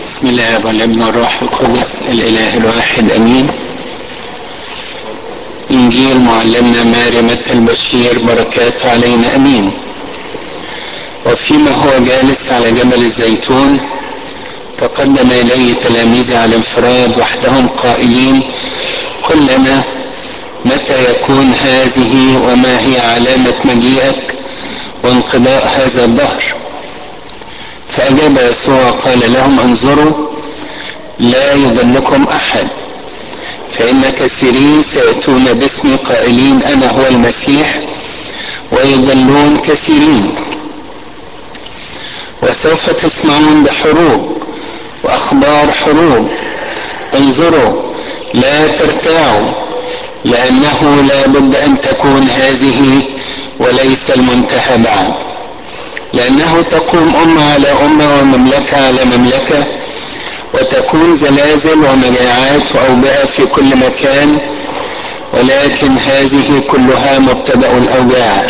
بسم الله والابن والروح القدس الاله الواحد امين انجيل معلمنا ماري متى البشير بركاته علينا امين وفيما هو جالس على جبل الزيتون تقدم اليه تلاميذه على انفراد وحدهم قائلين قل لنا متى يكون هذه وما هي علامه مجيئك وانقضاء هذا الدهر فأجاب يسوع قال لهم انظروا لا يضلكم أحد فإن كثيرين سيأتون باسمي قائلين أنا هو المسيح ويضلون كثيرين وسوف تسمعون بحروب وأخبار حروب انظروا لا ترتاعوا لأنه لا بد أن تكون هذه وليس المنتهى بعد لأنه تقوم أمة على أمة ومملكة على مملكة وتكون زلازل ومجاعات وأوبئة في كل مكان ولكن هذه كلها مبتدأ الأوجاع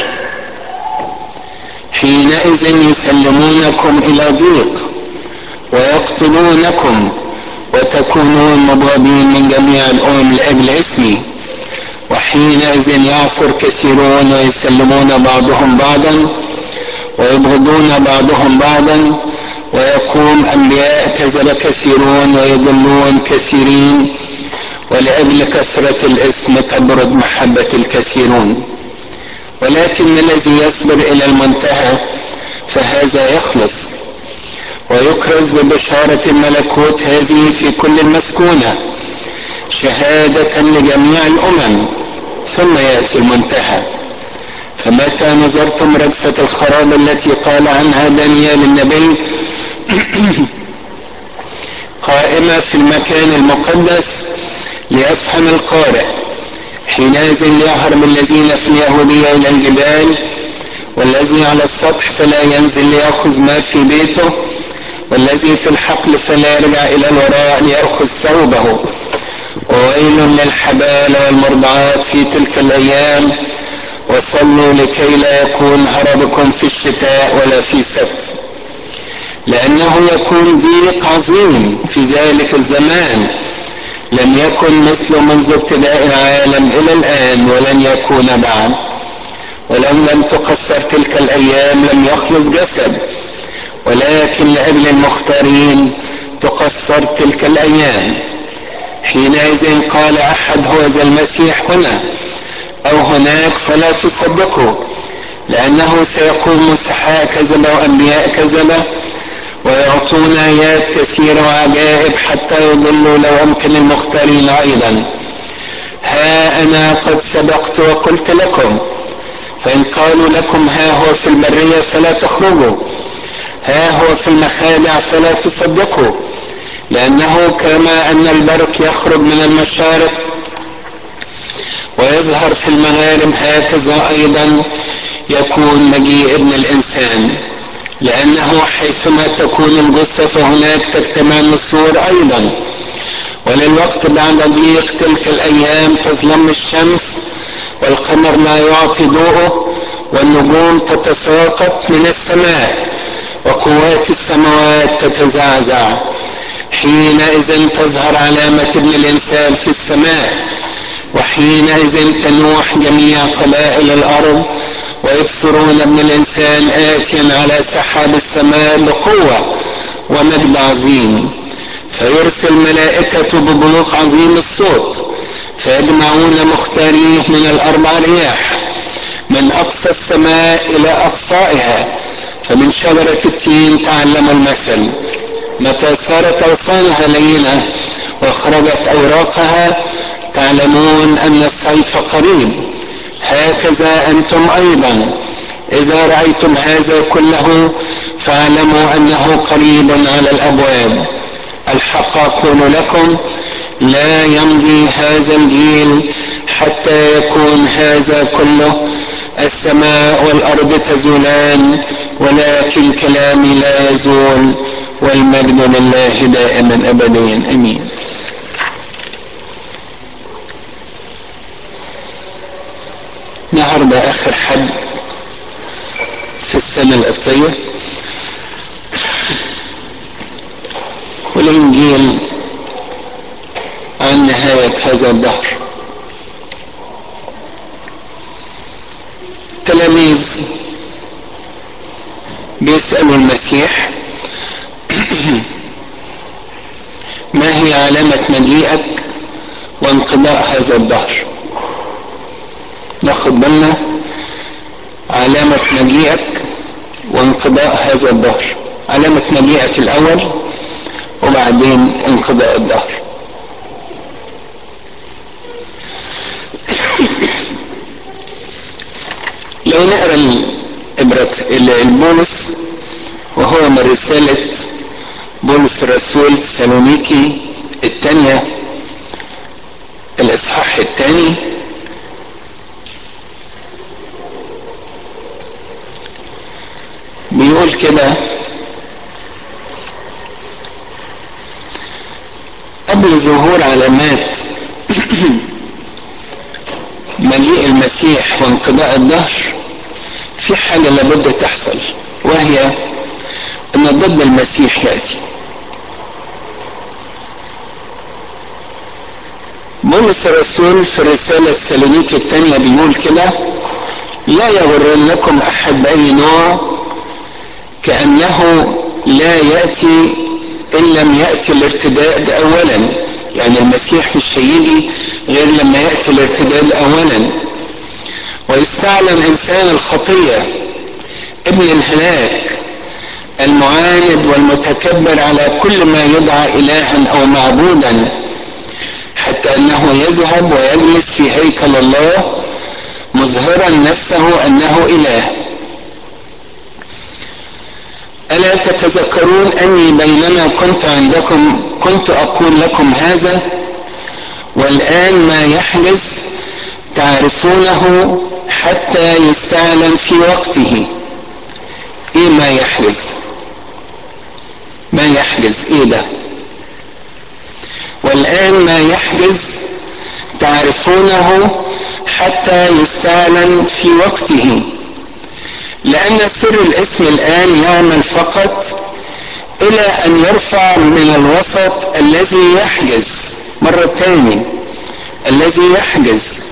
حينئذ يسلمونكم إلى ضيق ويقتلونكم وتكونون مبغضين من جميع الأمم لأجل اسمي وحينئذ يعثر كثيرون ويسلمون بعضهم بعضا ويبغضون بعضهم بعضا ويقوم انبياء كذب كثيرون ويضلون كثيرين ولاجل كثره الاسم تبرد محبه الكثيرون ولكن الذي يصبر الى المنتهى فهذا يخلص ويكرز ببشاره الملكوت هذه في كل المسكونه شهاده لجميع الامم ثم ياتي المنتهى فمتى نظرتم رجسة الخراب التي قال عنها دانيال النبي قائمة في المكان المقدس ليفهم القارئ حينئذ ليهرب الذين في اليهودية إلى الجبال والذي على السطح فلا ينزل ليأخذ ما في بيته والذي في الحقل فلا يرجع إلى الوراء ليأخذ ثوبه وويل للحبال والمرضعات في تلك الأيام وصلوا لكي لا يكون هربكم في الشتاء ولا في سبت لأنه يكون ضيق عظيم في ذلك الزمان لم يكن مثل منذ ابتداء العالم إلى الآن ولن يكون بعد ولو لم تقصر تلك الأيام لم يخلص جسد ولكن لأجل المختارين تقصر تلك الأيام حينئذ قال أحد هو ذا المسيح هنا أو هناك فلا تصدقوا لأنه سيقوم مسحاء كذبة وأنبياء كذبة ويعطون آيات كثيرة وعجائب حتى يضلوا لو أمكن المختارين أيضا ها أنا قد سبقت وقلت لكم فإن قالوا لكم ها هو في البرية فلا تخرجوا ها هو في المخادع فلا تصدقوا لأنه كما أن البرق يخرج من المشارق ويظهر في المغارب هكذا ايضا يكون مجيء ابن الانسان لانه حيثما تكون الجثه فهناك تجتمع النسور ايضا وللوقت بعد ضيق تلك الايام تظلم الشمس والقمر لا يعطي ضوءه والنجوم تتساقط من السماء وقوات السماوات تتزعزع حينئذ تظهر علامه ابن الانسان في السماء وحينئذ تنوح جميع قبائل الارض ويبصرون ابن الانسان اتيا على سحاب السماء بقوه ومجد عظيم فيرسل ملائكة ببلوغ عظيم الصوت فيجمعون مختاريه من الأربع رياح من أقصى السماء إلى أقصائها فمن شجرة التين تعلم المثل متى صارت أغصانها لينة وأخرجت أوراقها تعلمون أن الصيف قريب هكذا أنتم أيضا إذا رأيتم هذا كله فاعلموا أنه قريب على الأبواب الحق أقول لكم لا يمضي هذا الجيل حتى يكون هذا كله السماء والأرض تزولان ولكن كلامي لا يزول والمجد لله دائما أبديا أمين النهارده اخر حد في السنه القبطيه والإنجيل عن نهاية هذا الدهر تلاميذ بيسألوا المسيح ما هي علامة مجيئك وانقضاء هذا الدهر ناخد بالنا علامة مجيئك وانقضاء هذا الدهر علامة مجيئك الأول وبعدين انقضاء الدهر لو نقرا البولس وهو من رسالة بولس الرسول سالونيكي الثانية الإصحاح الثاني بيقول كده قبل ظهور علامات مجيء المسيح وانقضاء الدهر في حاجة لابد تحصل وهي ان ضد المسيح يأتي بولس الرسول في رسالة سالونيك الثانية بيقول كده لا يغرنكم أحد بأي نوع كأنه لا يأتي إن لم يأتي الارتداد أولا يعني المسيح مش هيجي غير لما يأتي الارتداد أولا ويستعلن إنسان الخطية ابن الهلاك المعاند والمتكبر على كل ما يدعى إلها أو معبودا حتى أنه يذهب ويجلس في هيكل الله مظهرا نفسه أنه إله ألا تتذكرون أني بينما كنت عندكم كنت أقول لكم هذا والآن ما يحجز تعرفونه حتى يستعلن في وقته ايه ما يحجز ما يحجز ايه ده والآن ما يحجز تعرفونه حتى يستعلن في وقته لأن سر الاسم الآن يعمل فقط إلى أن يرفع من الوسط الذي يحجز مرة تاني الذي يحجز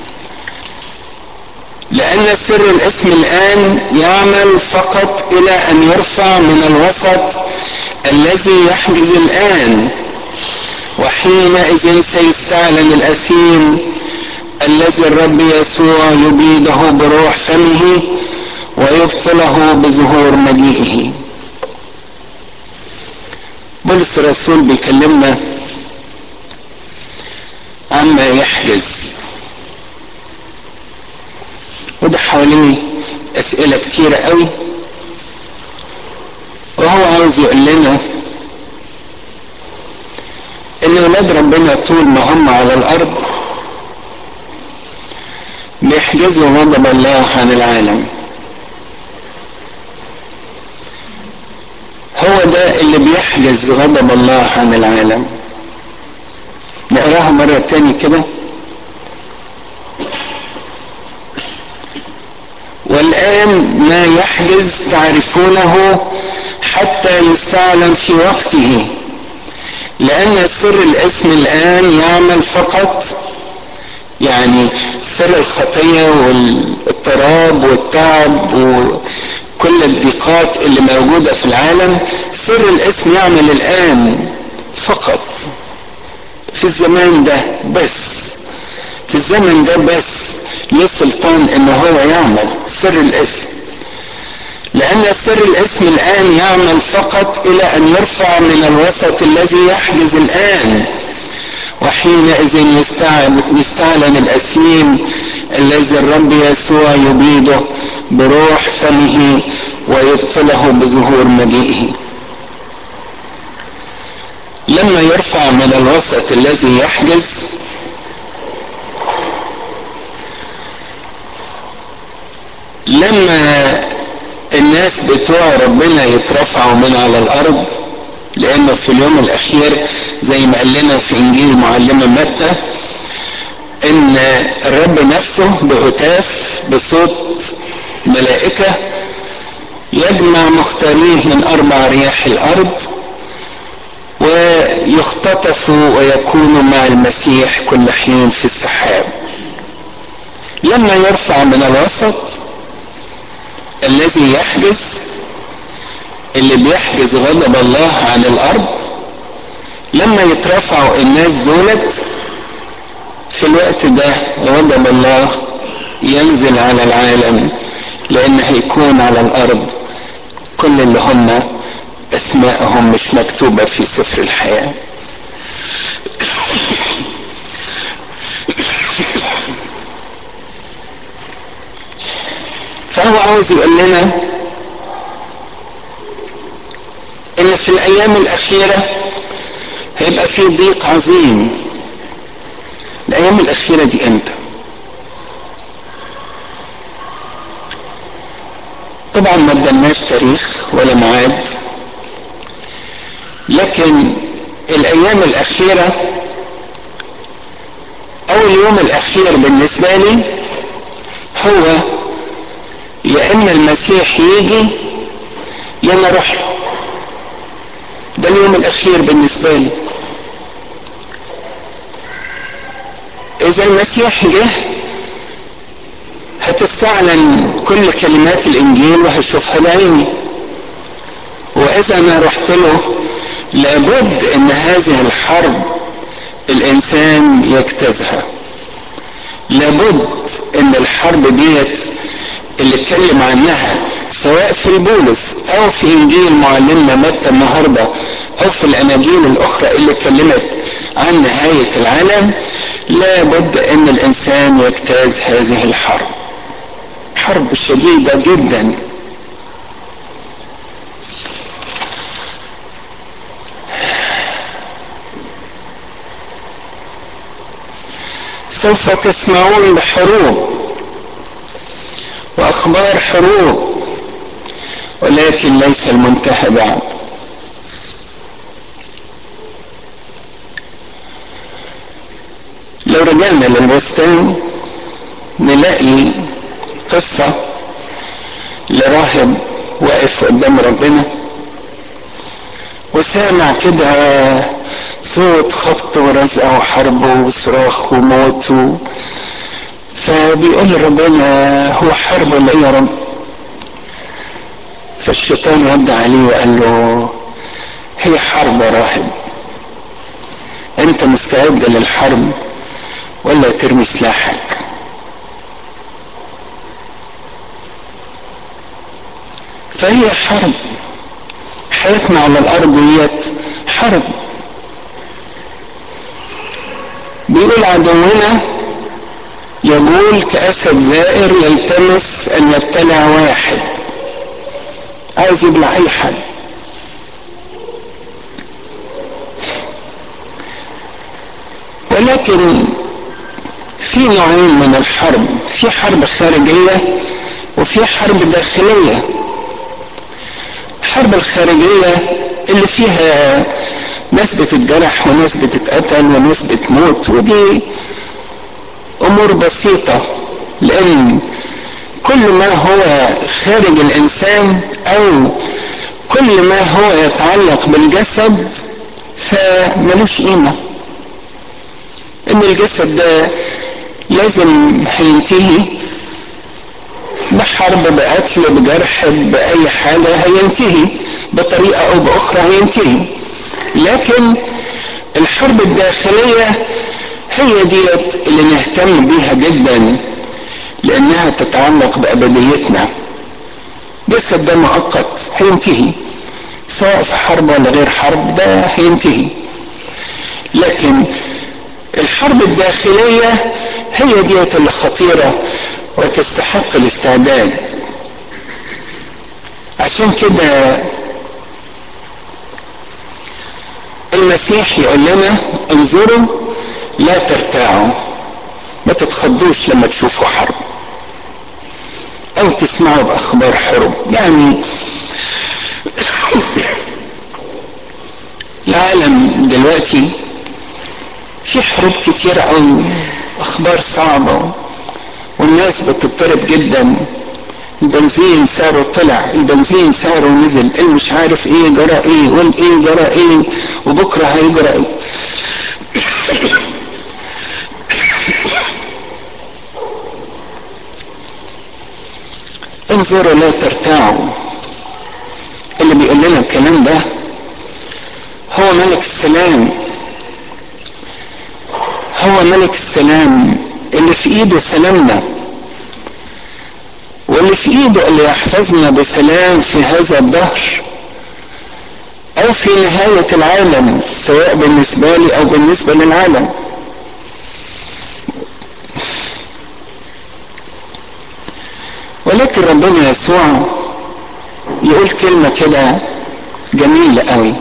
لأن سر الاسم الآن يعمل فقط إلى أن يرفع من الوسط الذي يحجز الآن وحينئذ سيستعلن الأثيم الذي الرب يسوع يبيده بروح فمه ويبطله بظهور مجيئه بولس الرسول بيكلمنا عما يحجز وده حواليه اسئله كتيره قوي وهو عاوز يقول لنا ان ولاد ربنا طول ما هم على الارض بيحجزوا غضب الله عن العالم هو ده اللي بيحجز غضب الله عن العالم نقراها مرة تاني كده والآن ما يحجز تعرفونه حتى يستعلن في وقته لأن سر الاسم الآن يعمل فقط يعني سر الخطية والاضطراب والتعب وكل الضيقات اللي موجودة في العالم سر الاسم يعمل الآن فقط في الزمان ده بس في الزمن ده بس له سلطان ان هو يعمل سر الاسم لأن سر الاسم الآن يعمل فقط إلى أن يرفع من الوسط الذي يحجز الآن وحينئذ يستعلن الأثيم الذي الرب يسوع يبيده بروح فمه ويبطله بظهور مجيئه لما يرفع من الوسط الذي يحجز لما الناس بتوع ربنا يترفعوا من على الارض لانه في اليوم الاخير زي ما قال لنا في انجيل معلمه متى ان الرب نفسه بهتاف بصوت ملائكه يجمع مختاريه من اربع رياح الارض يختطفوا ويكونوا مع المسيح كل حين في السحاب لما يرفع من الوسط الذي يحجز اللي بيحجز غضب الله عن الارض لما يترفعوا الناس دولت في الوقت ده غضب الله ينزل على العالم لان هيكون على الارض كل اللي هم اسماءهم مش مكتوبة في سفر الحياة فهو عاوز يقول لنا ان في الايام الاخيرة هيبقى في ضيق عظيم الايام الاخيرة دي امتى طبعا ما ادلناش تاريخ ولا ميعاد لكن الايام الاخيرة او اليوم الاخير بالنسبة لي هو يا اما المسيح يجي يا انا اروح له ده اليوم الاخير بالنسبة لي اذا المسيح جه هتستعلن كل كلمات الانجيل وهشوفها بعيني واذا انا رحت له لابد ان هذه الحرب الانسان يجتازها لابد ان الحرب ديت اللي اتكلم عنها سواء في البولس او في انجيل معلمنا متى النهارده او في الاناجيل الاخرى اللي اتكلمت عن نهايه العالم لابد ان الانسان يجتاز هذه الحرب حرب شديده جدا سوف تسمعون بحروب واخبار حروب ولكن ليس المنتهى بعد لو رجعنا للبستان نلاقي قصة لراهب واقف قدام ربنا وسامع كده صوت خبط ورزع وحرب وصراخ وموت و... فبيقول لربنا هو حرب ولا ايه يا رب فالشيطان رد عليه وقال له هي حرب يا راهب انت مستعد للحرب ولا ترمي سلاحك فهي حرب حياتنا على الارض ديت حرب بيقول عدونا يقول كأسد زائر يلتمس أن يبتلع واحد عايز يبلع أي حد ولكن في نوعين من الحرب في حرب خارجية وفي حرب داخلية الحرب الخارجية اللي فيها ناس بتتجرح وناس بتتقتل وناس بتموت ودي امور بسيطة لان كل ما هو خارج الانسان او كل ما هو يتعلق بالجسد فملوش قيمة ان الجسد ده لازم هينتهي بحرب بقتل بجرح بأي حاجة هينتهي بطريقة أو بأخرى هينتهي لكن الحرب الداخلية هي ديت اللي نهتم بيها جدا لأنها تتعلق بأبديتنا جسد ده مؤقت هينتهي سواء في حرب ولا غير حرب ده هينتهي لكن الحرب الداخلية هي ديت اللي خطيرة وتستحق الاستعداد عشان كده المسيح يقول لنا انظروا لا ترتاعوا ما تتخضوش لما تشوفوا حرب او تسمعوا باخبار حروب يعني العالم دلوقتي في حروب كتيرة قوي اخبار صعبة والناس بتضطرب جدا البنزين سعره طلع البنزين سعره نزل مش عارف ايه جرى ايه والايه جرى ايه وبكره هيجرى ايه انظروا لا ترتاعوا اللي بيقول لنا الكلام ده هو ملك السلام هو ملك السلام اللي في ايده سلامنا واللي في ايده اللي يحفظنا بسلام في هذا الدهر او في نهاية العالم سواء بالنسبة لي او بالنسبة للعالم ولكن ربنا يسوع يقول كلمة كده جميلة قوي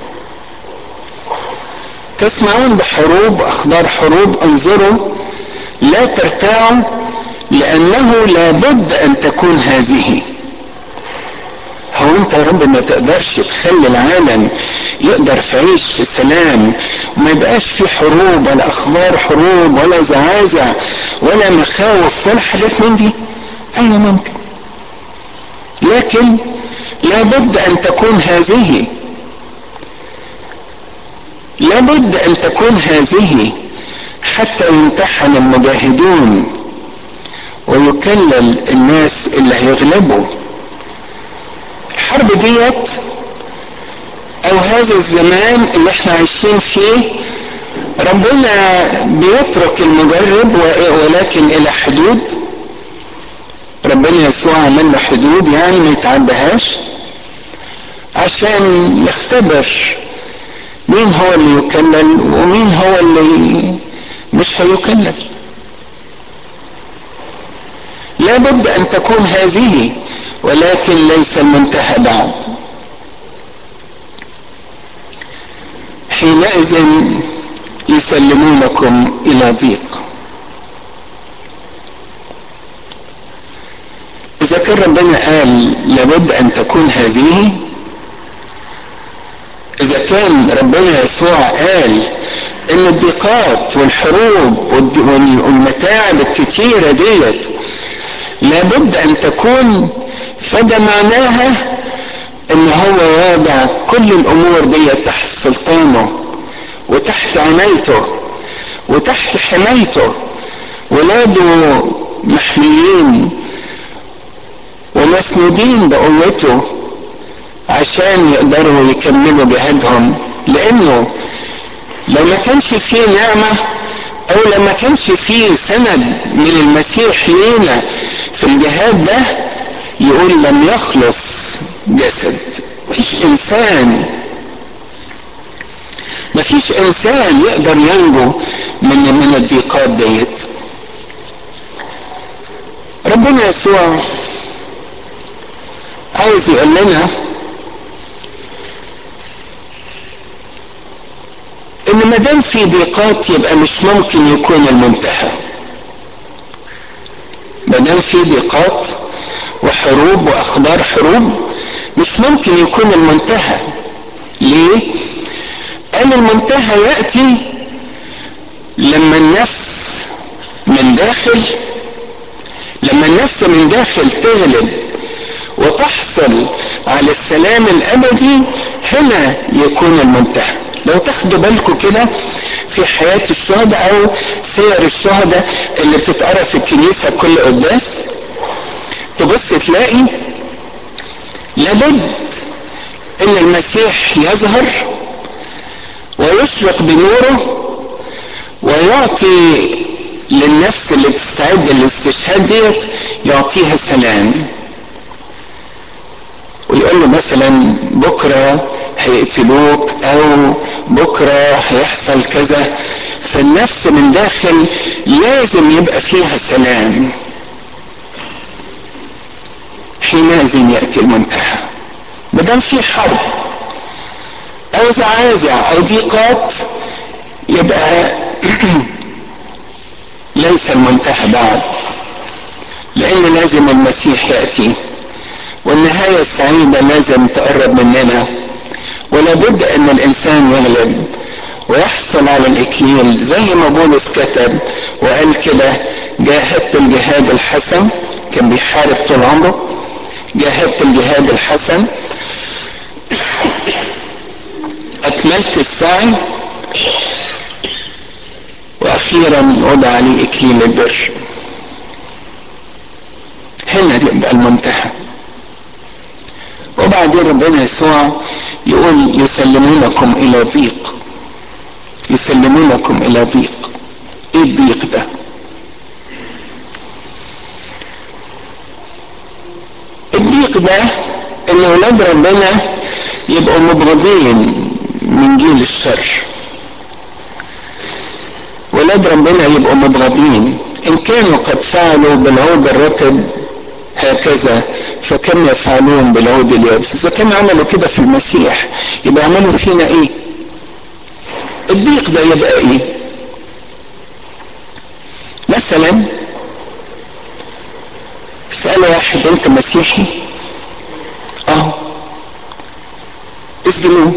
تسمعون بحروب اخبار حروب انظروا لا ترتاعوا لانه لابد ان تكون هذه هو انت يا رب ما تقدرش تخلي العالم يقدر يعيش في سلام وما يبقاش في حروب ولا اخبار حروب ولا زعازع ولا مخاوف ولا حاجات من دي ايوه ممكن لكن لابد ان تكون هذه لابد ان تكون هذه حتى يمتحن المجاهدون ويكلل الناس اللي هيغلبوا الحرب ديت او هذا الزمان اللي احنا عايشين فيه ربنا بيترك المجرب ولكن الى حدود ربنا يسوع عمل له حدود يعني ما يتعدهاش عشان يختبر مين هو اللي يكلل ومين هو اللي مش هيكلل لابد ان تكون هذه ولكن ليس المنتهى بعد حينئذ يسلمونكم الى ضيق اذا كان ربنا قال لابد ان تكون هذه اذا كان ربنا يسوع قال ان الضيقات والحروب والمتاعب الكتيرة ديت لابد ان تكون فده معناها ان هو واضع كل الامور ديت تحت سلطانه وتحت عنايته وتحت حمايته ولاده محميين ومسنودين بقوته عشان يقدروا يكملوا جهادهم لانه لو ما كانش فيه نعمة او لو ما كانش فيه سند من المسيح لينا في الجهاد ده يقول لم يخلص جسد مفيش انسان مفيش انسان يقدر ينجو من من الضيقات ديت ربنا يسوع عاوز يقول لنا ان ما دام في ضيقات يبقى مش ممكن يكون المنتهى ما دام في ضيقات وحروب واخبار حروب مش ممكن يكون المنتهى ليه قال المنتهى ياتي لما النفس من داخل لما النفس من داخل تغلب وتحصل على السلام الابدي هنا يكون المنتهى لو تاخدوا بالكم كده في حياة الشهداء او سير الشهداء اللي بتتقرا في الكنيسة كل قداس تبص تلاقي لابد ان المسيح يظهر ويشرق بنوره ويعطي للنفس اللي تستعد للاستشهاد ديت يعطيها سلام ويقول له مثلا بكره هيقتلوك او بكره هيحصل كذا فالنفس من داخل لازم يبقى فيها سلام حينئذ ياتي المنتهى ما دام في حرب او زعازع او ضيقات يبقى ليس المنتهى بعد لان لازم المسيح ياتي والنهايه السعيده لازم تقرب مننا ولابد ان الانسان يغلب ويحصل على الاكليل زي ما بولس كتب وقال كده جاهدت الجهاد الحسن كان بيحارب طول عمره جاهدت الجهاد الحسن أكملت السعي وأخيرا وضع لي إكليل البر هنا يبقى المنتهى وبعدين ربنا يسوع يقول يسلمونكم إلى ضيق يسلمونكم إلى ضيق إيه الضيق ده؟ الضيق ده ان اولاد ربنا يبقوا مبغضين من جيل الشر ولاد ربنا يبقوا مبغضين ان كانوا قد فعلوا بالعود الرطب هكذا فكم يفعلون بالعود اليابس اذا كانوا عملوا كده في المسيح يبقى عملوا فينا ايه الضيق ده يبقى ايه مثلا اسأل واحد انت مسيحي اه اسجنوه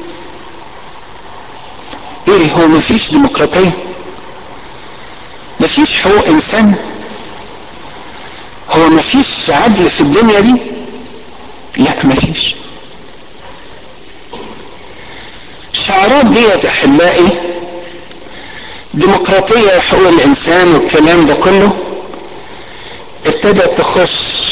ايه هو مفيش ديمقراطية مفيش حقوق انسان هو مفيش عدل في الدنيا دي لا مفيش الشعارات ديت احبائي ديمقراطية حقوق الانسان والكلام ده كله ابتدت تخش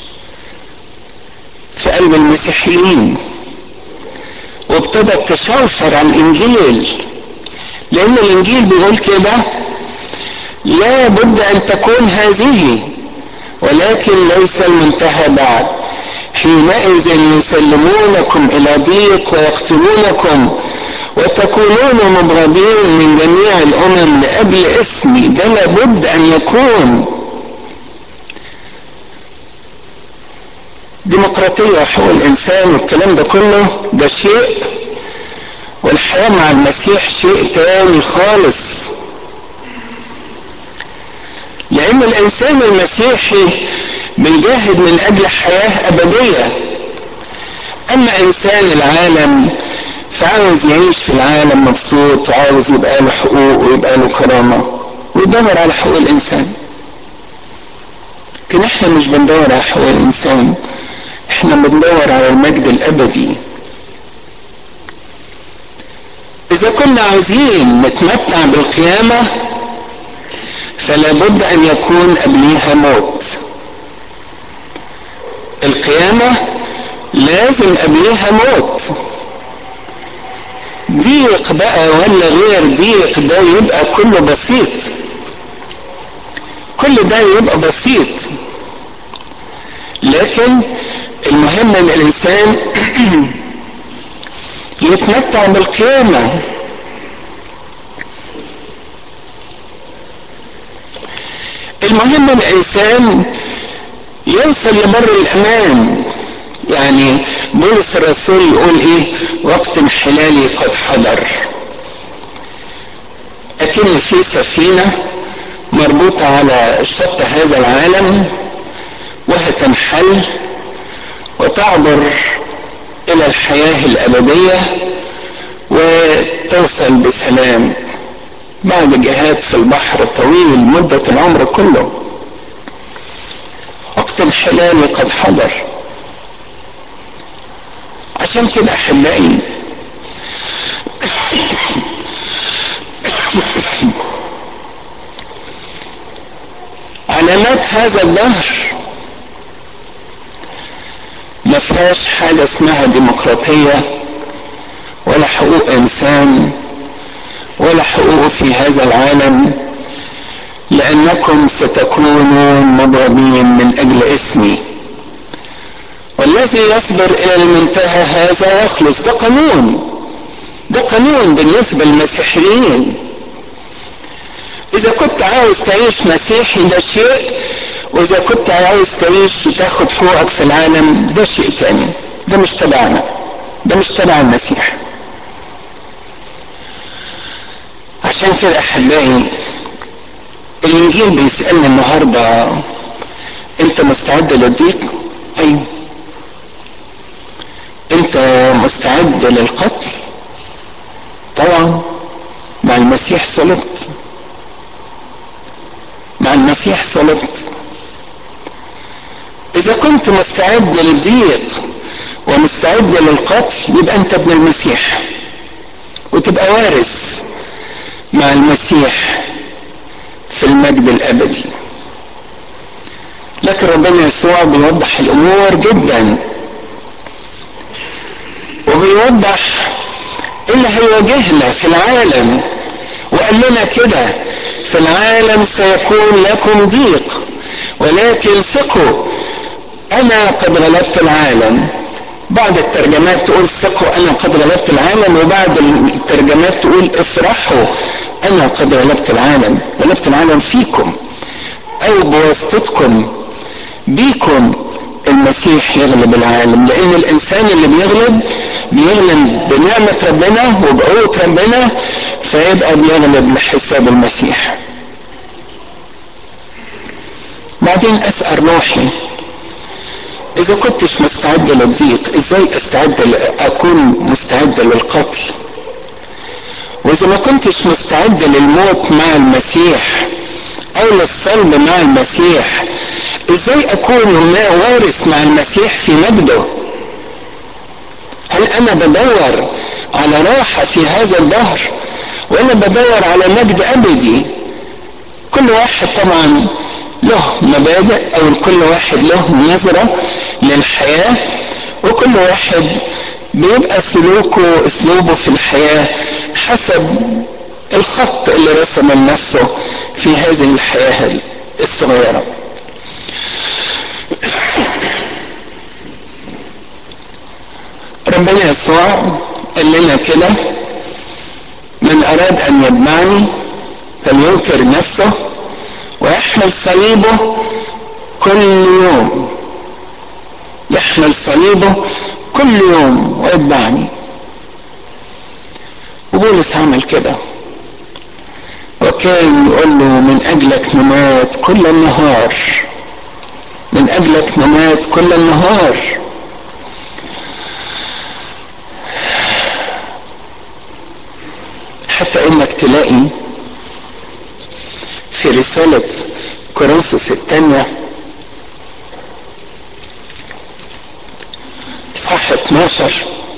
في قلب المسيحيين وابتدت تشوشر على الانجيل لان الانجيل بيقول كده لا بد ان تكون هذه ولكن ليس المنتهى بعد حينئذ يسلمونكم الى ضيق ويقتلونكم وتكونون مبغضين من جميع الامم لاجل اسمي ده لابد ان يكون ديمقراطية وحقوق الإنسان والكلام ده كله ده شيء والحياة مع المسيح شيء تاني خالص لأن الإنسان المسيحي بيجاهد من أجل حياة أبدية أما إنسان العالم فعاوز يعيش في العالم مبسوط وعاوز يبقى له حقوق ويبقى له كرامة ويدور على حقوق الإنسان لكن احنا مش بندور على حقوق الإنسان احنا بندور على المجد الابدي اذا كنا عايزين نتمتع بالقيامه فلا بد ان يكون قبليها موت القيامه لازم قبليها موت ضيق بقى ولا غير ضيق ده يبقى كله بسيط كل ده يبقى بسيط لكن المهم ان الانسان يتمتع بالقيامة المهم الانسان يوصل لبر الامان يعني بولس الرسول يقول ايه وقت انحلالي قد حضر اكن في سفينة مربوطة على شط هذا العالم وهتنحل وتعبر الى الحياة الابدية وتوصل بسلام بعد جهاد في البحر طويل مدة العمر كله وقت انحلالي قد حضر عشان كده احبائي علامات هذا الدهر ما فيهاش حاجة اسمها ديمقراطية ولا حقوق انسان ولا حقوق في هذا العالم لانكم ستكونون مبغضين من اجل اسمي والذي يصبر الى المنتهى هذا يخلص ده قانون ده قانون بالنسبة للمسيحيين اذا كنت عاوز تعيش مسيحي ده شيء واذا كنت عاوز تعيش وتاخد حقوقك في العالم ده شيء تاني ده مش تبعنا ده مش تبع المسيح عشان كده احبائي الانجيل بيسألني النهاردة انت مستعد للضيق ايوه انت مستعد للقتل طبعا مع المسيح صلبت مع المسيح صلبت اذا كنت مستعد للضيق ومستعد للقتل يبقى انت ابن المسيح وتبقى وارث مع المسيح في المجد الابدي لكن ربنا يسوع بيوضح الامور جدا وبيوضح ايه اللي هيواجهنا في العالم وقال لنا كده في العالم سيكون لكم ضيق ولكن ثقوا انا قد غلبت العالم بعض الترجمات تقول ثقوا انا قد غلبت العالم وبعض الترجمات تقول افرحوا انا قد غلبت العالم غلبت العالم فيكم او بواسطتكم بيكم المسيح يغلب العالم لان الانسان اللي بيغلب بيغلب بنعمة ربنا وبقوة ربنا فيبقى بيغلب لحساب المسيح بعدين اسأل روحي اذا كنتش مستعد للضيق ازاي استعد اكون مستعد للقتل واذا ما كنتش مستعد للموت مع المسيح او للصلب مع المسيح ازاي اكون وارث مع المسيح في مجده هل انا بدور على راحة في هذا الدهر ولا بدور على مجد ابدي كل واحد طبعا له مبادئ او كل واحد له نظرة للحياة وكل واحد بيبقى سلوكه اسلوبه في الحياة حسب الخط اللي رسم لنفسه في هذه الحياة الصغيرة ربنا يسوع قال لنا كده من اراد ان يتبعني فلينكر نفسه ويحمل صليبه كل يوم يحمل صليبه كل يوم ويتبعني وبولس عمل كده وكان يقول له من اجلك نمات كل النهار من اجلك نمات كل النهار حتى انك تلاقي في رسالة كورنثوس الثانية صح 12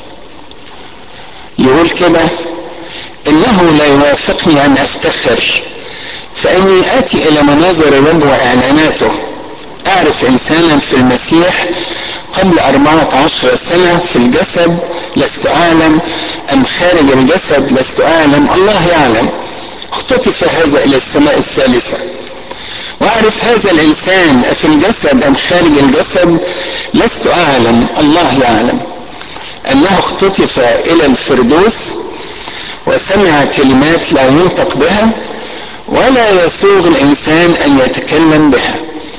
يقول كده انه لا يوافقني ان افتخر فاني اتي الى مناظر الرب واعلاناته اعرف انسانا في المسيح قبل أربعة عشر سنة في الجسد لست أعلم أم خارج الجسد لست أعلم الله يعلم اختطف هذا إلى السماء الثالثة وأعرف هذا الإنسان أفي الجسد أم خارج الجسد لست أعلم الله يعلم أنه اختطف إلى الفردوس وسمع كلمات لا ينطق بها ولا يسوغ الإنسان أن يتكلم بها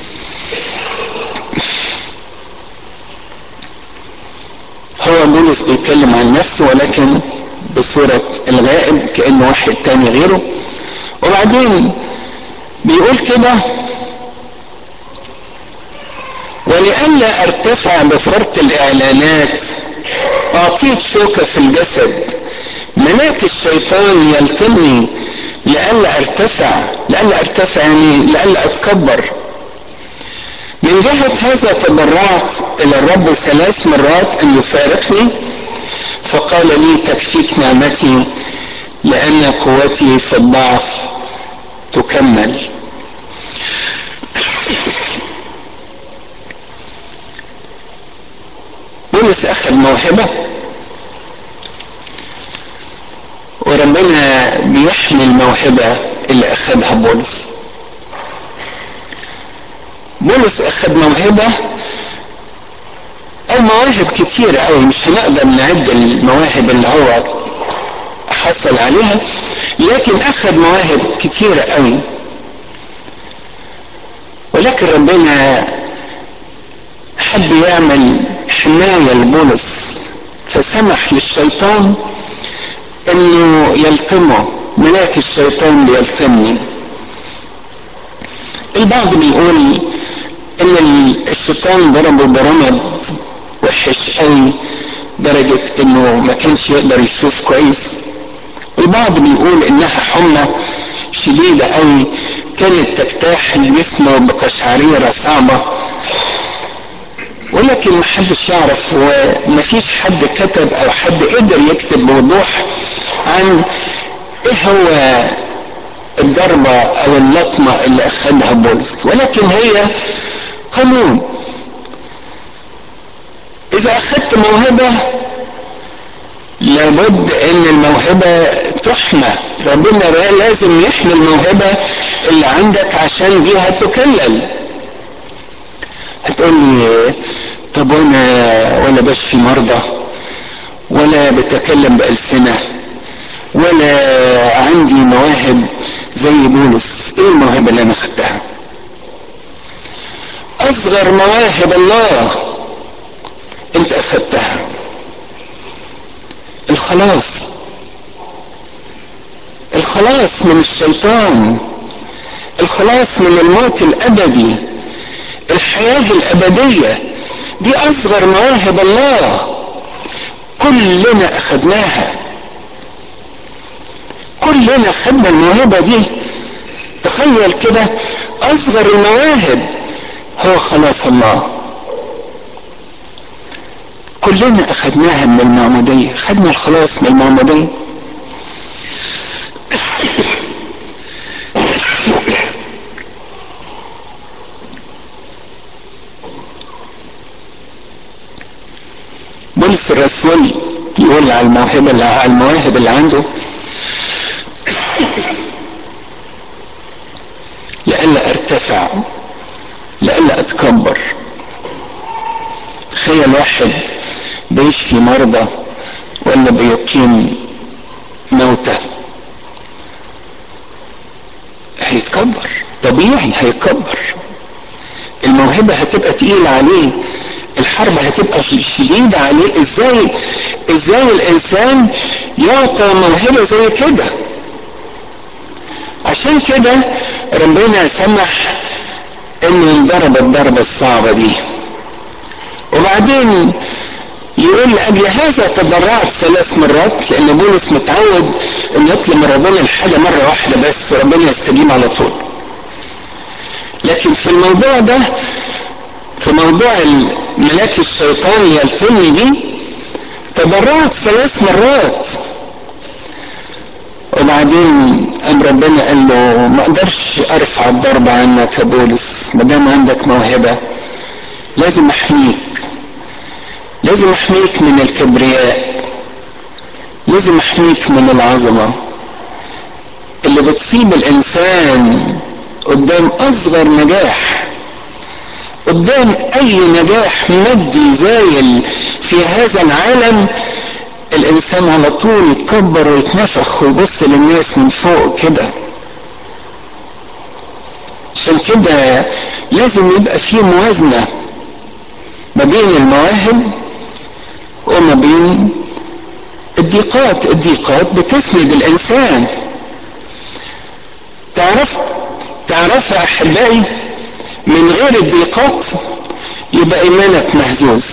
هو بولس بيتكلم عن نفسه ولكن بصورة الغائب كأنه واحد تاني غيره وبعدين بيقول كده ولئلا ارتفع بفرط الاعلانات اعطيت شوكة في الجسد ملاك الشيطان يلتمني لئلا ارتفع لئلا ارتفع يعني لئلا اتكبر من جهة هذا تضرعت إلى الرب ثلاث مرات أن يفارقني فقال لي تكفيك نعمتي لأن قوتي في الضعف تكمل بولس أخذ موهبة وربنا بيحمي الموهبة اللي أخذها بولس بولس اخذ موهبة او مواهب كتيرة قوي مش هنقدر نعد المواهب اللي هو حصل عليها لكن اخذ مواهب كتيرة قوي ولكن ربنا حب يعمل حماية لبولس فسمح للشيطان انه يلتمه ملاك الشيطان بيلتمني البعض بيقول ان الشيطان ضربه برمد وحش قوي درجة انه ما كانش يقدر يشوف كويس البعض بيقول انها حمى شديدة قوي كانت تجتاح جسمه بقشعريرة صعبة ولكن محدش يعرف ومفيش حد كتب او حد قدر يكتب بوضوح عن ايه هو الضربة او اللطمة اللي اخدها بولس ولكن هي قانون اذا اخدت موهبة لابد ان الموهبة تحمى ربنا لازم يحمي الموهبة اللي عندك عشان بيها تكلل هتقول لي طب وانا ولا بشفي مرضى ولا بتكلم بألسنة ولا عندي مواهب زي بولس ايه الموهبة اللي انا خدتها اصغر مواهب الله انت اخدتها الخلاص الخلاص من الشيطان الخلاص من الموت الابدي الحياة الابدية دي اصغر مواهب الله كلنا اخدناها كلنا خدنا الموهبة دي تخيل كده اصغر المواهب هو خلاص الله كلنا اخدناها من المعمودية خدنا الخلاص من المعمودية بولس الرسول يقول على الموهبة اللي على المواهب اللي عنده لئلا ارتفع لئلا اتكبر تخيل واحد بيشفي مرضى ولا بيقيم موتى هيتكبر طبيعي هيتكبر الموهبة هتبقى تقيلة عليه الحرب هتبقى شديدة عليه ازاي ازاي الانسان يعطى موهبة زي كده عشان كده ربنا سمح انه ينضرب الضربة الصعبة دي وبعدين يقول لاجل هذا تضرعت ثلاث مرات لان بولس متعود انه يطلب من ربنا الحاجه مره واحده بس وربنا يستجيب على طول لكن في الموضوع ده في موضوع ملاك الشيطان يلتمي دي تضرعت ثلاث مرات وبعدين قام ربنا قال له ما اقدرش ارفع الضربة عنك يا بولس ما دام عندك موهبة لازم احميك لازم احميك من الكبرياء لازم احميك من العظمة اللي بتصيب الانسان قدام اصغر نجاح قدام اي نجاح مادي زايل في هذا العالم الانسان على طول يتكبر ويتنفخ ويبص للناس من فوق كده عشان كده لازم يبقى في موازنه ما بين المواهب وما بين الضيقات الضيقات بتسند الانسان تعرف تعرف يا احبائي من غير الضيقات يبقى ايمانك مهزوز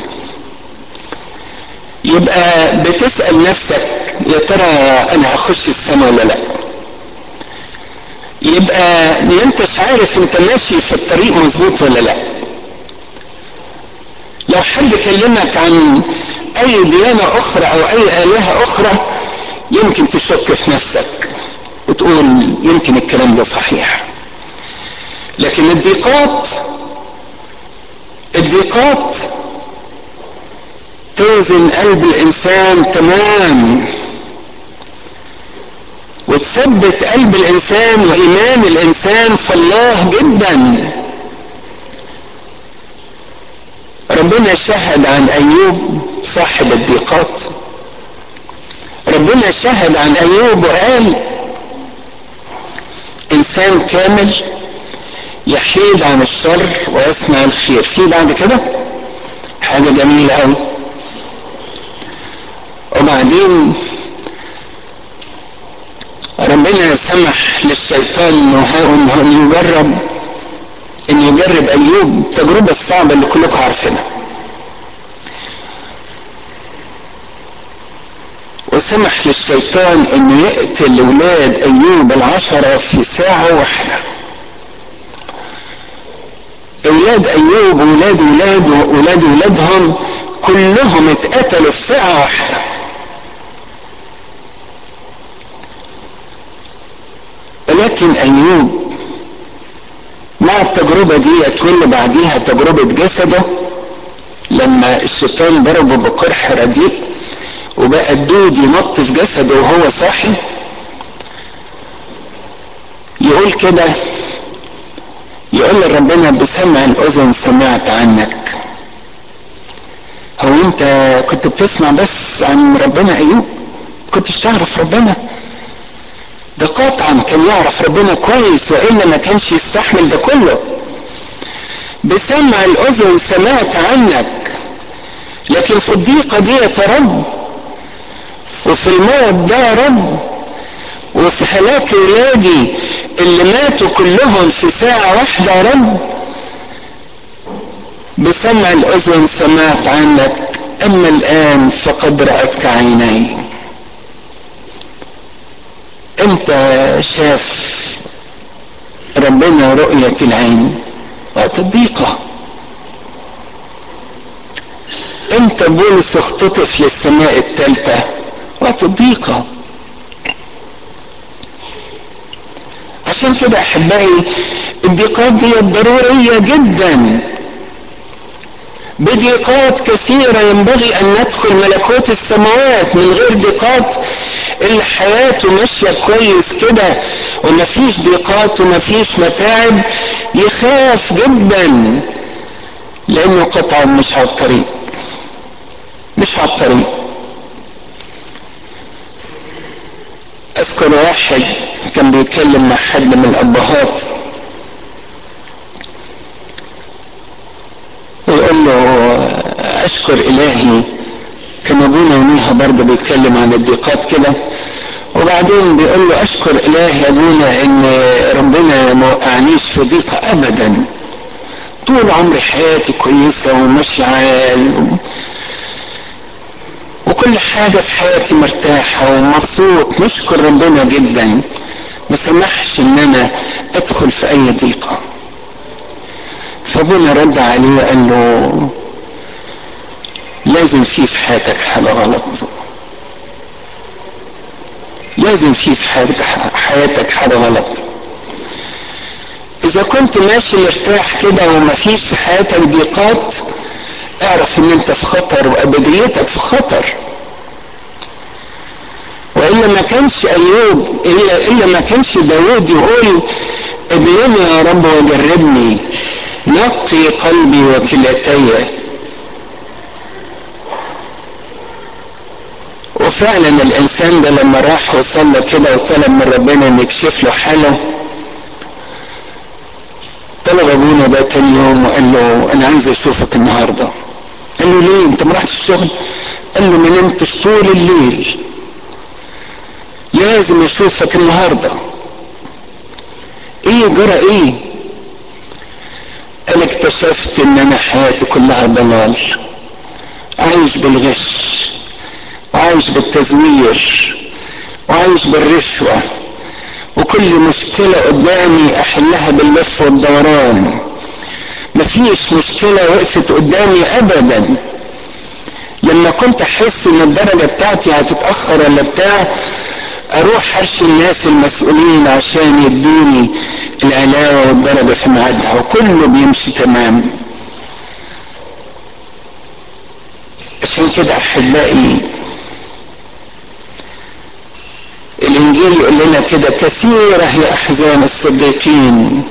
يبقى بتسأل نفسك يا ترى انا هخش السماء ولا لا يبقى ما انتش عارف انت ماشي في الطريق مظبوط ولا لا لو حد كلمك عن اي ديانة اخرى او اي الهة اخرى يمكن تشك في نفسك وتقول يمكن الكلام ده صحيح لكن الضيقات الضيقات توزن قلب الانسان تمام وتثبت قلب الانسان وايمان الانسان في الله جدا ربنا شهد عن ايوب صاحب الضيقات ربنا شهد عن ايوب وقال انسان كامل يحيد عن الشر ويصنع الخير في بعد كده حاجة جميلة قوي وبعدين ربنا سمح للشيطان انه يجرب ان يجرب ايوب التجربة الصعبة اللي كلكم عارفينها وسمح للشيطان انه يقتل ولاد ايوب العشرة في ساعة واحدة ولاد ايوب وولاد ولاد وولاد ولادهم كلهم اتقتلوا في ساعة واحدة ولكن ايوب مع التجربة دي واللي بعديها تجربة جسده لما الشيطان ضربه بقرح رديء وبقى الدود ينط في جسده وهو صاحي يقول كده يقول لربنا بسمع الاذن سمعت عنك هو انت كنت بتسمع بس عن ربنا ايوب كنتش تعرف ربنا ده قطعا كان يعرف ربنا كويس والا ما كانش يستحمل ده كله بسمع الاذن سمعت عنك لكن في الضيقه دي يا رب وفي المرض ده يا رب وفي هلاك ولادي اللي ماتوا كلهم في ساعة واحدة يا رب بسمع الأذن سمعت عنك أما الآن فقد رأتك عيني أنت شاف ربنا رؤية العين وقت الضيقة أنت بولس اختطف للسماء الثالثة وقت الضيقة عشان كده احبائي الضيقات دي ضرورية جدا بضيقات كثيرة ينبغي ان ندخل ملكوت السماوات من غير ضيقات اللي حياته ماشية كويس كده ومفيش ضيقات ومفيش متاعب يخاف جدا لانه قطعا مش على الطريق مش على الطريق اذكر واحد كان بيتكلم مع حد من الابهات ويقول له اشكر الهي كان ابونا يوميها برضه بيتكلم عن الضيقات كده وبعدين بيقول له اشكر الهي يا ابونا ان ربنا ما وقعنيش في ضيقه ابدا طول عمري حياتي كويسه وماشيه عال وكل حاجة في حياتي مرتاحة ومبسوط نشكر ربنا جدا ما سمحش ان انا ادخل في اي ضيقة فابونا رد عليه وقال له لازم في في حياتك حاجة غلط لازم في في حياتك حياتك حاجة غلط اذا كنت ماشي مرتاح كده ومفيش في حياتك ضيقات اعرف ان انت في خطر وابديتك في خطر والا ما كانش ايوب الا الا ما كانش داوود يقول ابلني يا رب وجربني نقي قلبي وكلتي وفعلا الانسان ده لما راح وصلى كده وطلب من ربنا ان يكشف له حاله طلب ابونا ده تاني يوم وقال له انا عايز اشوفك النهارده قال له ليه انت ما رحتش الشغل قال له ما نمتش طول الليل لازم اشوفك النهارده ايه جرى ايه انا اكتشفت ان انا حياتي كلها ضلال عايش بالغش وعايش بالتزوير وعايش بالرشوة وكل مشكلة قدامي احلها باللف والدوران مفيش مشكلة وقفت قدامي ابدا لما كنت احس ان الدرجة بتاعتي هتتأخر ولا بتاع اروح حرش الناس المسؤولين عشان يدوني العلاوة والدرجة في ميعادها وكله بيمشي تمام عشان كده احبائي الانجيل يقول لنا كده كثيرة هي احزان الصديقين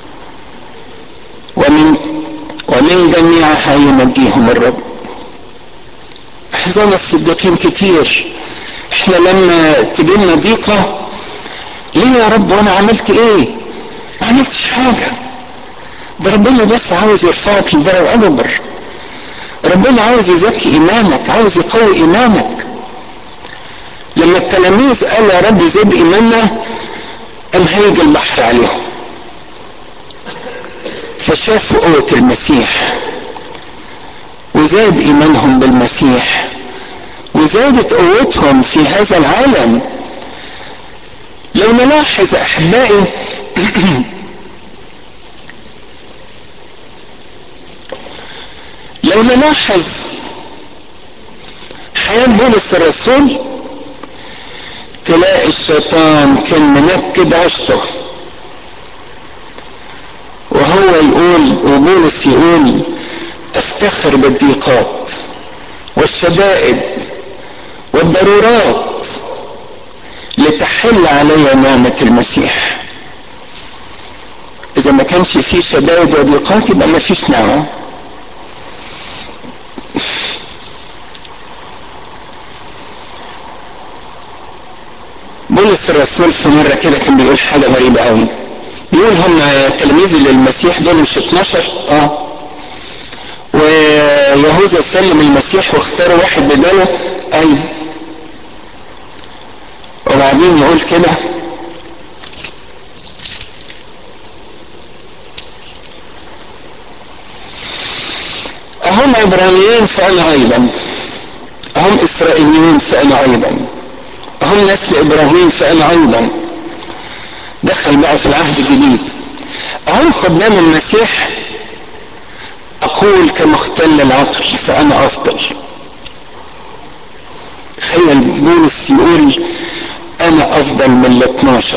ومن ومن جميعها ينجيهم الرب احزان الصديقين كتير احنا لما تجينا ضيقة ليه يا رب وانا عملت ايه ما عملتش حاجة ده ربنا بس عاوز يرفعك لدرجة اكبر ربنا عاوز يزكي ايمانك عاوز يقوي ايمانك لما التلاميذ قالوا يا رب زد ايماننا قام هيج البحر عليهم فشافوا قوة المسيح وزاد ايمانهم بالمسيح وزادت قوتهم في هذا العالم لو نلاحظ احبائي لو نلاحظ حياة بولس الرسول تلاقي الشيطان كان منكد عشته وهو يقول وبولس يقول افتخر بالضيقات والشدائد والضرورات لتحل علي نعمة المسيح إذا ما كانش فيه شدائد وضيقات يبقى ما فيش نعمة بولس الرسول في مرة كده كان بيقول حاجة غريبة قوي بيقول هم تلاميذ للمسيح دول مش 12 اه ويهوذا سلم المسيح واختاروا واحد بداله ايوه وبعدين يقول كده أهم عبرانيين فأنا أيضا أهم إسرائيليين فأنا أيضا هم نسل إبراهيم فأنا أيضا دخل بقى في العهد الجديد هم خدام المسيح أقول كمختل العقل فأنا أفضل تخيل بولس يقول أنا أفضل من ال 12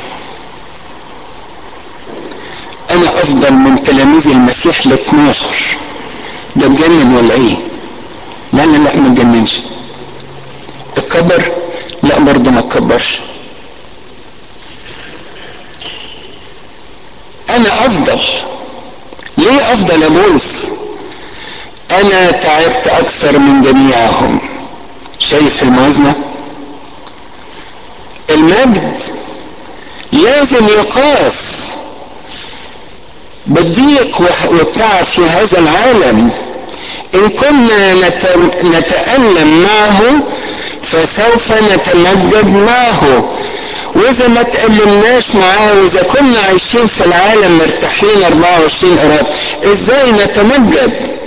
أنا أفضل من تلاميذ المسيح ال 12 ده اتجنن ولا إيه؟ لا لا لا ما اتجننش اتكبر لا برضه ما اتكبرش انا افضل ليه افضل يا بولس انا تعبت اكثر من جميعهم شايف الموازنه المجد لازم يقاس بالضيق والتعب في هذا العالم ان كنا نتالم معه فسوف نتمجد معه واذا ما تألمناش معاه واذا كنا عايشين في العالم مرتاحين 24 قراب ازاي نتمجد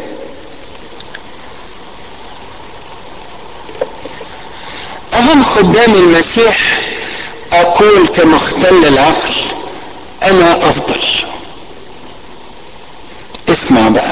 اهم خدام المسيح اقول كمختل العقل انا افضل اسمع بقى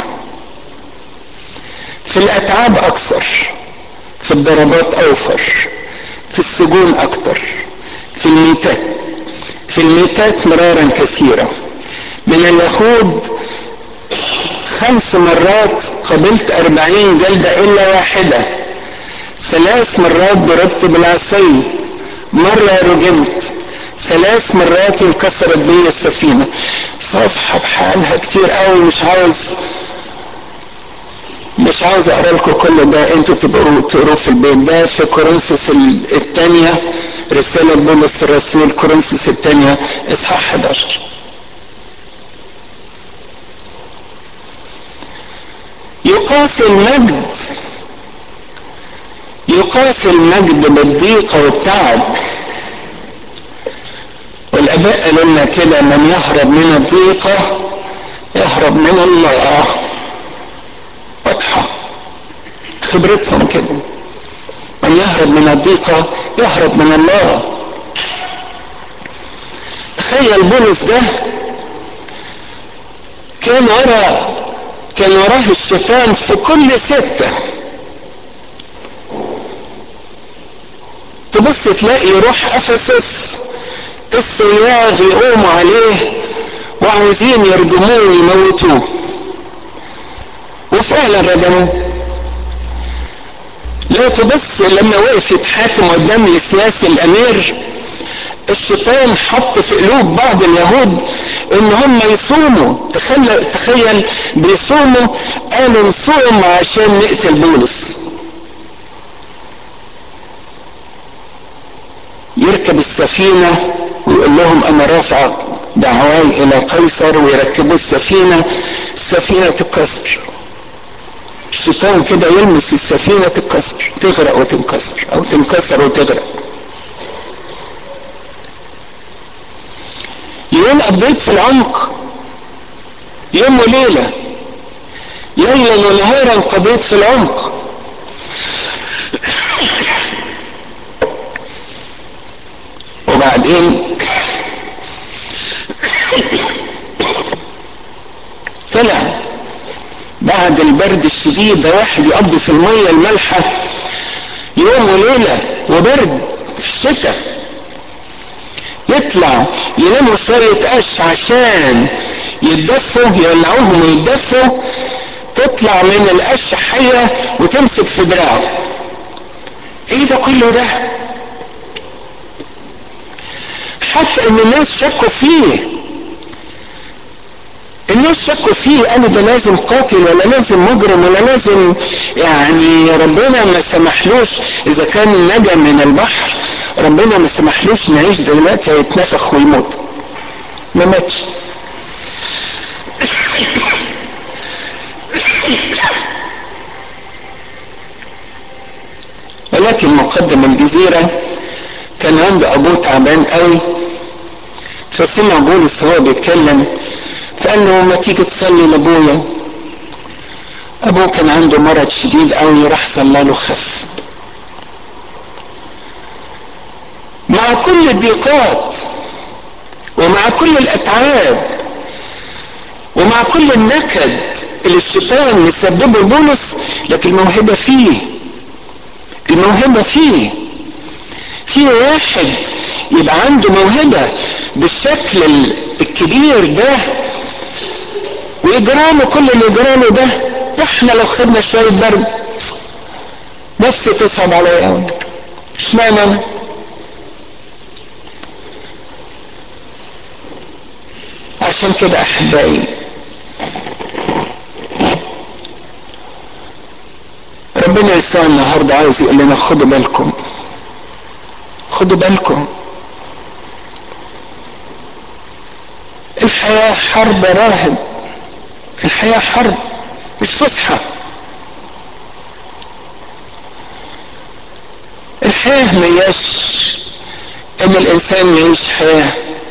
في الاتعاب اكثر في الضربات اوفر في السجون اكتر في الميتات في الميتات مرارا كثيرة من اليهود خمس مرات قبلت أربعين جلدة إلا واحدة ثلاث مرات ضربت بالعصي مرة رجمت ثلاث مرات انكسرت بي السفينة صفحة بحالها كتير قوي مش عاوز مش عاوز اقرا لكم كل ده انتوا تبقوا تقروه في البيت ده في كورنثوس الثانيه رساله بولس الرسول كورنثوس الثانيه اصحاح 11 يقاس المجد يقاس المجد بالضيقة والتعب والآباء قالوا لنا كده من يهرب من الضيقة يهرب من الله واضحة خبرتهم كده من يهرب من الضيقة يهرب من الله تخيل بولس ده كان ورا كان وراه الشيطان في كل ستة تبص تلاقي يروح افسس الصياغ يقوموا عليه وعايزين يرجموه ويموتوه وفعلا رجموه لو تبص لما وقف يتحاكم قدام السياسي الامير الشيطان حط في قلوب بعض اليهود ان هم يصوموا تخيل تخيل بيصوموا قالوا نصوم عشان نقتل بولس يركب السفينة ويقول لهم انا رافع دعواي الى قيصر ويركبوا السفينة السفينة تتكسر الشيطان كده يلمس السفينة تتكسر تغرق وتنكسر او تنكسر وتغرق يقول قضيت في العمق يوم وليلة ليلا ونهارا قضيت في العمق وبعدين طلع بعد بعد البرد الشديد ده واحد يقضي في المية المالحة يوم وليلة وبرد في الشتاء يطلع يلموا شوية قش عشان يتدفوا يولعوهم ويتدفوا تطلع من القش حية وتمسك في دراعه ايه ده كله ده حتى ان الناس شكوا فيه الناس شكوا فيه قالوا ده لازم قاتل ولا لازم مجرم ولا لازم يعني ربنا ما سمحلوش اذا كان نجا من البحر ربنا ما سمحلوش نعيش دلوقتي هيتنفخ ويموت ما ماتش ولكن مقدم الجزيرة كان عنده أبوه تعبان قوي فسمع بولس وهو بيتكلم فقال له ما تيجي تصلي لابويا ابوه كان عنده مرض شديد قوي راح صلى له خف مع كل الضيقات ومع كل الاتعاب ومع كل النكد اللي الشيطان مسببه لبولس لكن الموهبه فيه الموهبه فيه في واحد يبقى عنده موهبه بالشكل الكبير ده ويجرى له كل اللي يجرى له ده احنا لو خدنا شويه برد نفسي تصعب عليا قوي اشمعنى انا عشان كده احبائي ربنا يسوع النهارده عاوز يقول لنا خدوا بالكم خدوا بالكم الحياه حرب راهب الحياة حرب مش فسحة الحياة مياش ان الانسان يعيش حياة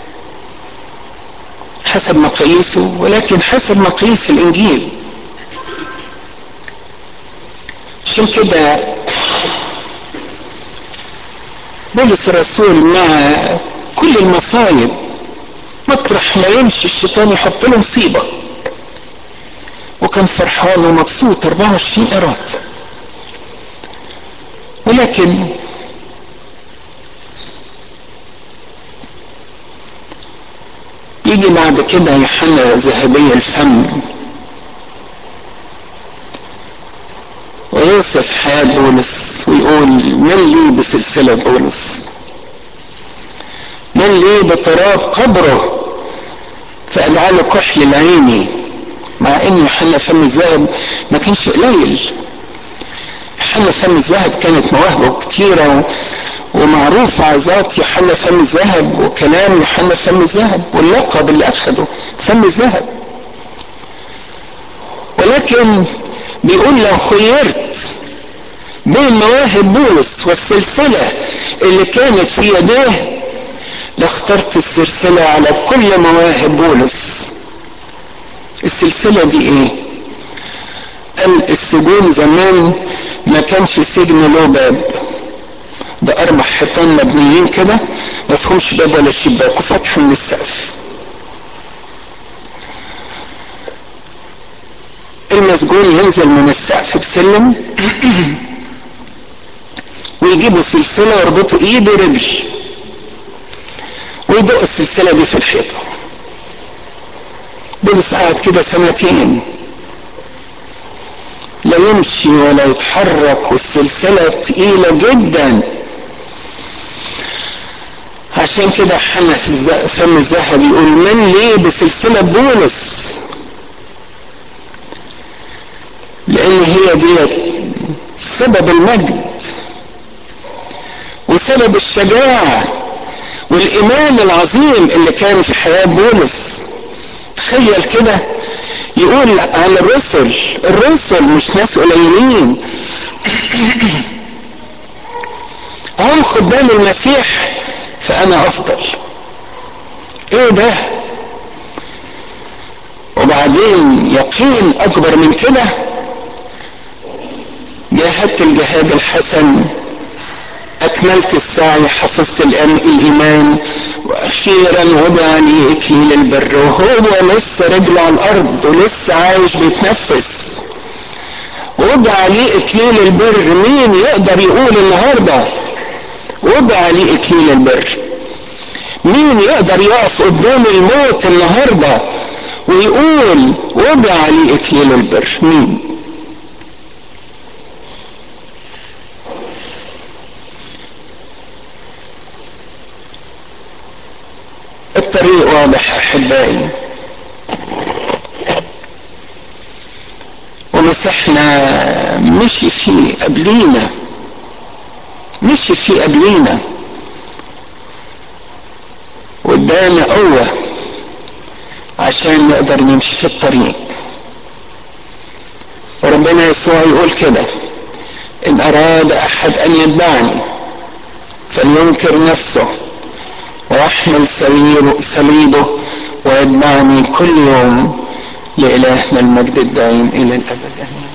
حسب مقاييسه ولكن حسب مقاييس الانجيل عشان كده بولس الرسول مع كل المصايب مطرح ما يمشي الشيطان يحط له مصيبه وكان فرحان ومبسوط 24 قيراط ولكن يجي بعد كده يوحنا ذهبي الفم ويوصف حياة بولس ويقول من لي بسلسلة بولس من لي بتراب قبره فأجعله كحل العيني مع ان يوحنا فم الذهب ما كانش قليل يوحنا فم الذهب كانت مواهبه كتيرة ومعروف عظات يوحنا فم الذهب وكلام يوحنا فم الذهب واللقب اللي اخده فم الذهب ولكن بيقول لو خيرت بين مواهب بولس والسلسلة اللي كانت في يديه لاخترت السلسلة على كل مواهب بولس السلسلة دي ايه قال السجون زمان ما كانش سجن له باب ده اربع حيطان مبنيين كده ما فيهمش باب ولا شباك وفتح من السقف المسجون ينزل من السقف بسلم ويجيبوا سلسلة ويربطوا ايد ورجل ويدق السلسلة دي في الحيطة بولس قعد كده سنتين لا يمشي ولا يتحرك والسلسلة تقيلة جدا عشان كده حنا في فم الذهب يقول من ليه بسلسلة بولس لان هي دي سبب المجد وسبب الشجاعة والايمان العظيم اللي كان في حياة بولس تخيل كده يقول عن الرسل الرسل مش ناس قليلين هم خدام المسيح فانا افضل ايه ده وبعدين يقين اكبر من كده جاهدت الجهاد الحسن اكملت السعي حفظت الايمان واخيرا وضع لي اكليل البر وهو لسه رجله على الارض ولسه عايش بيتنفس وضع لي اكليل البر مين يقدر يقول النهارده وضع لي اكليل البر مين يقدر يقف قدام الموت النهارده ويقول وضع لي اكليل البر مين الطريق واضح احبائي ومسحنا مشي فيه قبلينا مشي فيه قبلينا وادانا قوة عشان نقدر نمشي في الطريق وربنا يسوع يقول كده إن أراد أحد أن يتبعني فلينكر نفسه ويحمل صليبه ويتبعني كل يوم لإلهنا المجد الدائم إلى الأبد آمين